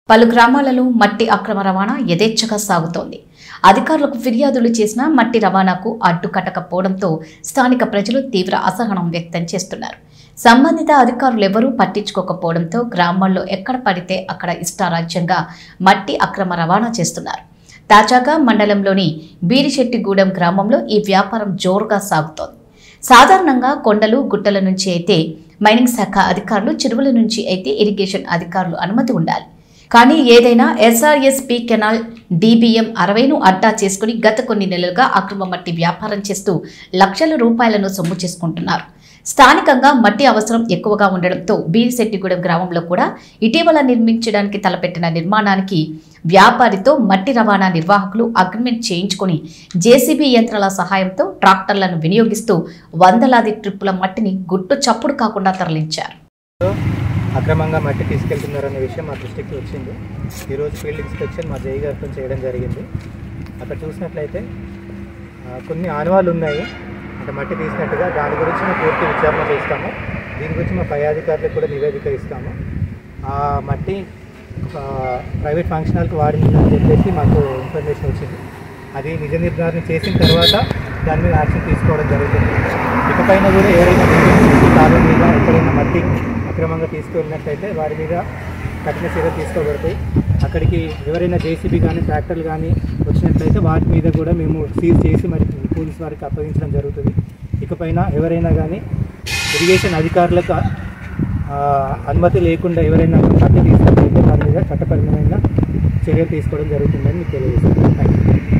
పలు గ్రామాలలో మట్టి అక్రమ రవాణా యథేచ్ఛగా సాగుతోంది అధికారులకు ఫిర్యాదులు చేసినా మట్టి రవాణాకు అడ్డుకట్టకపోవడంతో స్థానిక ప్రజలు తీవ్ర అసహనం వ్యక్తం చేస్తున్నారు సంబంధిత అధికారులు ఎవరూ పట్టించుకోకపోవడంతో గ్రామాల్లో ఎక్కడ పడితే అక్కడ ఇష్టారాజ్యంగా మట్టి అక్రమ రవాణా చేస్తున్నారు తాజాగా మండలంలోని బీరిశెట్టిగూడెం గ్రామంలో ఈ వ్యాపారం జోరుగా సాగుతోంది సాధారణంగా కొండలు గుట్టల నుంచి అయితే మైనింగ్ శాఖ అధికారులు చెరువుల నుంచి అయితే ఇరిగేషన్ అధికారులు అనుమతి ఉండాలి కానీ ఏదైనా ఎస్ఆర్ఎస్పి కెనాల్ డీబీఎం అరవైను అడ్డా చేసుకుని గత కొన్ని నెలలుగా అక్రమ మట్టి వ్యాపారం చేస్తూ లక్షల రూపాయలను సొమ్ము చేసుకుంటున్నారు స్థానికంగా మట్టి అవసరం ఎక్కువగా ఉండడంతో బీరిశెట్టిగూడెం గ్రామంలో కూడా ఇటీవల నిర్మించడానికి తలపెట్టిన నిర్మాణానికి వ్యాపారితో మట్టి రవాణా నిర్వాహకులు అగ్రిమెంట్ చేయించుకొని జేసీబీ యంత్రాల సహాయంతో ట్రాక్టర్లను వినియోగిస్తూ వందలాది ట్రిప్పుల మట్టిని గుట్టు చప్పుడు కాకుండా తరలించారు అక్రమంగా మట్టి తీసుకెళ్తున్నారనే విషయం మా దృష్టికి వచ్చింది ఈరోజు ఫీల్డ్ ఇన్స్పెక్షన్ మా జై గారితో చేయడం జరిగింది అక్కడ చూసినట్లయితే ఆ, కొన్ని ఆనవాళ్ళు ఉన్నాయి అంటే మట్టి తీసినట్టుగా దాని గురించి మేము పూర్తి విచారణ చేస్తాము దీని గురించి మా పై అధికారులకు కూడా నివేదిక ఇస్తాము ఆ మట్టి ఆ, ప్రైవేట్ ఫంక్షన్ హాల్కి వాడిందని చెప్పేసి మాకు ఇన్ఫర్మేషన్ వచ్చింది అది నిజ నిర్ధారణ చేసిన తర్వాత దాని మీద యాక్షన్ తీసుకోవడం జరుగుతుంది ఇకపైన కూడా ఎవరైనా బిల్డింగ్స్ కాలం మీద ఎక్కడైనా మట్టి అక్రమంగా తీసుకెళ్ళినట్లయితే వారి మీద కఠిన చర్యలు తీసుకోబడతాయి అక్కడికి ఎవరైనా జేసీబీ కానీ ట్రాక్టర్లు కానీ వచ్చినట్లయితే వాటి మీద కూడా మేము సీజ్ చేసి మరి పోలీస్ వారికి అప్పగించడం జరుగుతుంది ఇకపైన ఎవరైనా కానీ ఇరిగేషన్ అధికారులకు ఆ, అనుమతి లేకుండా ఎవరైనా మట్టి తీసుకున్నట్లయితే వారి మీద చట్టపరమైన చర్యలు తీసుకోవడం జరుగుతుందని మీకు తెలియజేస్తాను థ్యాంక్ యూ